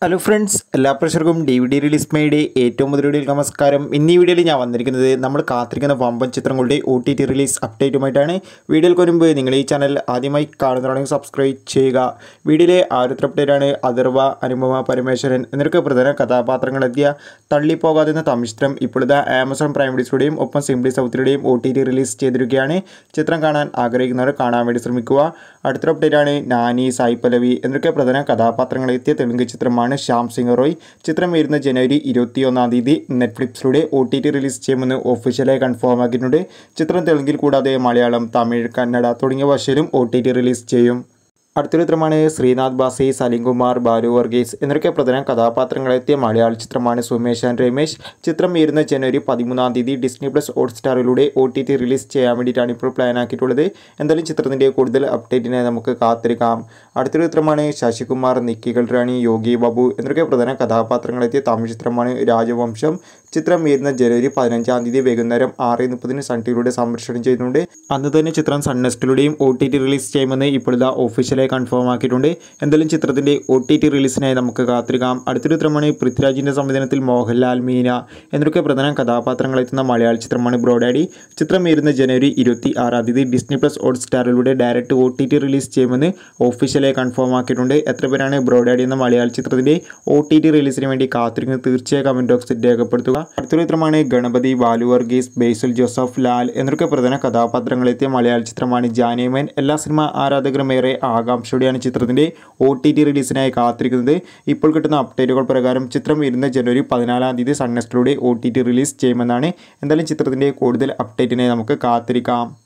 hello friends എല്ലാ പ്രഷർക്കും D V D release മേയുടെ ഏറ്റവും മുതൽ വീഡിയോയിൽ നമസ്കാരം ഇന്ന് ഈ വീഡിയോയിൽ ഞാൻ വന്നിരിക്കുന്നത് നമ്മൾ കാത്തിരിക്കുന്ന വമ്പൻ ചിത്രങ്ങളുടെ ഒ ടി ടി റിലീസ് അപ്ഡേറ്റുമായിട്ടാണ് വീഡിയോയിൽ വരുമ്പോൾ നിങ്ങൾ ഈ ചാനൽ ആദ്യമായി കാണുന്നതാണെങ്കിൽ സബ്സ്ക്രൈബ് ചെയ്യുക വീഡിയോയിലെ ആദ്യത്തെ അപ്ഡേറ്റാണ് അഥർവ അനുപമ പരമേശ്വരൻ എന്നൊക്കെ പ്രധാന കഥാപാത്രങ്ങളെത്തിയ തള്ളിപ്പോകാതെ എന്ന തമിഴ് ചിത്രം ഇപ്പോഴത്തെ ആമസോൺ പ്രൈം വീഡിയോസിലൂടെയും ഒപ്പം സിംപ്ലി സൗത്തിലൂടെയും ഒ ടി ടി റിലീസ് ചെയ്തിരിക്കുകയാണ് ചിത്രം കാണാൻ ആഗ്രഹിക്കുന്നവർ കാണാൻ വേണ്ടി ശ്രമിക്കുക അടുത്ത അപ്ഡേറ്റാണ് നാനി സായി പല്ലവി എന്നൊക്കെ പ്രധാന കഥാപാത്രങ്ങളെത്തിയ തെലുങ്ക് ചിത്രമാണ് ശ്യാം സിംഗ് റോയ് ചിത്രം വരുന്ന ജനുവരി ഇരുപത്തിയൊന്നാം തീയതി നെറ്റ്ഫ്ലിക്സിലൂടെ ഒ ടി ടി റിലീസ് ചെയ്യുമെന്ന് ഒഫീഷ്യലായി കൺഫേം ആക്കിയിട്ടുണ്ട് ചിത്രം തെലുങ്കിൽ കൂടാതെ മലയാളം തമിഴ് കന്നഡ തുടങ്ങിയ ഭാഷയിലും ഒ ടി ടി റിലീസ് ചെയ്യും അടുത്തൊരു ചിത്രമാണ് ശ്രീനാഥ് ബാസി സലിംകുമാർ ബാലു വർഗീസ് എന്നൊക്കെ പ്രധാന കഥാപാത്രങ്ങളെത്തിയ മലയാള ചിത്രമാണ് സുമേഷ് ആൻഡ് രമേശ് ചിത്രം വരുന്ന ജനുവരി പതിമൂന്നാം തീയതി ഡിസ്നി പ്ലസ് ഹോട്ട്സ്റ്റാറിലൂടെ ഒ ടി ടി റിലീസ് ചെയ്യാൻ വേണ്ടിയിട്ടാണ് ഇപ്പോൾ പ്ലാൻ ആക്കിയിട്ടുള്ളത് എന്തായാലും ചിത്രത്തിൻ്റെ കൂടുതൽ അപ്ഡേറ്റിനെ നമുക്ക് കാത്തിരിക്കാം അടുത്തൊരു ചിത്രമാണ് ശശികുമാർ നിക്കികൾ റാണി യോഗി ബാബു എന്നൊക്കെ പ്രധാന കഥാപാത്രങ്ങളെത്തിയ തമിഴ് ചിത്രമാണ് രാജവംശം ചിത്രം വരുന്ന ജനുവരി പതിനഞ്ചാം തീയതി വൈകുന്നേരം ആറ് മുപ്പതിന് സൺ ടിവിയിലൂടെ സംപ്രേഷണം ചെയ്യുന്നുണ്ട് അന്ന് തന്നെ ചിത്രം സൺ നെസ്റ്റിലൂടെയും ഒ ടി ടി റിലീസ് ചെയ്യുമെന്ന് ഇപ്പോഴത്തെ ഒഫീഷ്യലായി കൺഫേം ആക്കിയിട്ടുണ്ട് എന്തായാലും ചിത്രത്തിൻ്റെ ഒ ടി ടി റിലീസിനായി നമുക്ക് കാത്തിരിക്കാം അടുത്തൊരു ചിത്രമാണ് പൃഥ്വിരാജിൻ്റെ സംവിധാനത്തിൽ മോഹൻലാൽ മീന എന്നൊക്കെ പ്രധാന കഥാപാത്രങ്ങളെത്തുന്ന മലയാള ചിത്രമാണ് ബ്രോഡാഡി ചിത്രം വരുന്ന ജനുവരി ഇരുപത്തി ആറാം തീയതി ഡിസ്നി പ്ലസ് ഹോട്ട്സ്റ്റാറിലൂടെ direct O T T release ചെയ്യുമെന്ന് ഒഫീഷ്യലായി കൺഫേം ആക്കിയിട്ടുണ്ട് എത്ര പേരാണ് ബ്രോഡാഡി എന്ന മലയാള ചിത്രത്തിൻ്റെ ഒ ടി ടി റിലീസിന് വേണ്ടി കാത്തിരിക്കുന്നത് തീർച്ചയായും കമൻറ്റ് ബോക്സിൽ രേഖപ്പെടുത്തുക അടുത്തൊരു ചിത്രമാണ് ഗണപതി ബാലു വർഗീസ് ബേസിൽ ജോസഫ് ലാൽ എന്നൊക്കെ പ്രധാന കഥാപാത്രങ്ങളെത്തിയ മലയാള ചിത്രമാണ് ജാനേമൻ എല്ലാ സിനിമ ആരാധകരും ഏറെ ആകാംക്ഷയോടെയാണ് ചിത്രത്തിൻ്റെ ഒ ടി ടി റിലീസിനായി കാത്തിരിക്കുന്നത് ഇപ്പോൾ കിട്ടുന്ന അപ്ഡേറ്റുകൾ പ്രകാരം ചിത്രം വരുന്ന ജനുവരി പതിനാലാം തീയതി സൺനെസ്റ്റിലൂടെ ഒ ടി ടി റിലീസ് ചെയ്യുമെന്നാണ് എന്തായാലും ചിത്രത്തിൻ്റെ കൂടുതൽ അപ്ഡേറ്റിനെ നമുക്ക് കാത്തിരിക്കാം